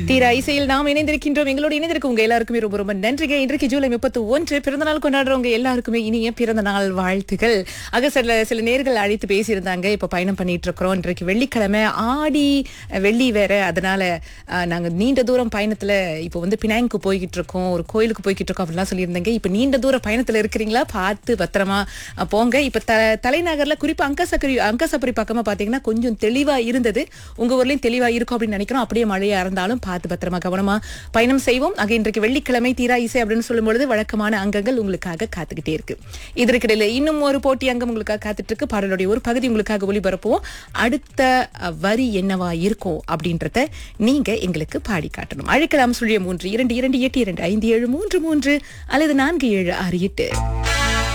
தீரா இசையில் நாம் இணைந்திருக்கின்றோம் எங்களோட இணைந்திருக்க உங்க எல்லாருக்குமே ரொம்ப ரொம்ப நன்றிங்க இன்றைக்கு ஜூலை முப்பத்தி ஒன்று பிறந்தநாள் கொண்டாடுறவங்க எல்லாருக்குமே இனிய பிறந்த நாள் வாழ்த்துகள் ஆக சில சில நேர்கள் அழைத்து பேசியிருந்தாங்க இப்ப பயணம் பண்ணிட்டு இருக்கிறோம் இன்றைக்கு வெள்ளிக்கிழமை ஆடி அஹ், வெள்ளி வேற அதனால அஹ், நாங்க நீண்ட தூரம் பயணத்துல இப்போ வந்து பினாங்கு போய்கிட்டு இருக்கோம் ஒரு கோயிலுக்கு போய்கிட்டு இருக்கோம் அப்படிலாம் சொல்லியிருந்தீங்க இப்ப நீண்ட தூர பயணத்துல இருக்கிறீங்களா பார்த்து பத்திரமா அஹ், போங்க இப்ப த தலைநகர்ல குறிப்பா அங்கசக்கரி அங்கசப்பரி பக்கமா பாத்தீங்கன்னா கொஞ்சம் தெளிவா இருந்தது உங்க ஊர்லயும் தெளிவா இருக்கும் அப்படின்னு நினைக்கிறோம் அப்படியே மழையா இருந்தாலும் பார்த்து பத்திரமா கவனமா பயணம் செய்வோம் ஆக இன்றைக்கு வெள்ளிக்கிழமை தீரா இசை அப்படின்னு சொல்லும் பொழுது வழக்கமான அங்கங்கள் உங்களுக்காக காத்துக்கிட்டே இருக்கு இதற்கிடையில இன்னும் ஒரு போட்டி அங்கம் உங்களுக்காக காத்துட்டு இருக்கு பாடலுடைய ஒரு பகுதி உங்களுக்காக ஒளிபரப்புவோம் அடுத்த அஹ், வரி என்னவா இருக்கும் அப்படின்றத நீங்க எங்களுக்கு பாடி காட்டணும் அழைக்கலாம் சுழிய மூன்று இரண்டு இரண்டு எட்டு இரண்டு ஐந்து ஏழு மூன்று மூன்று அல்லது நான்கு ஏழு ஆறு எட்டு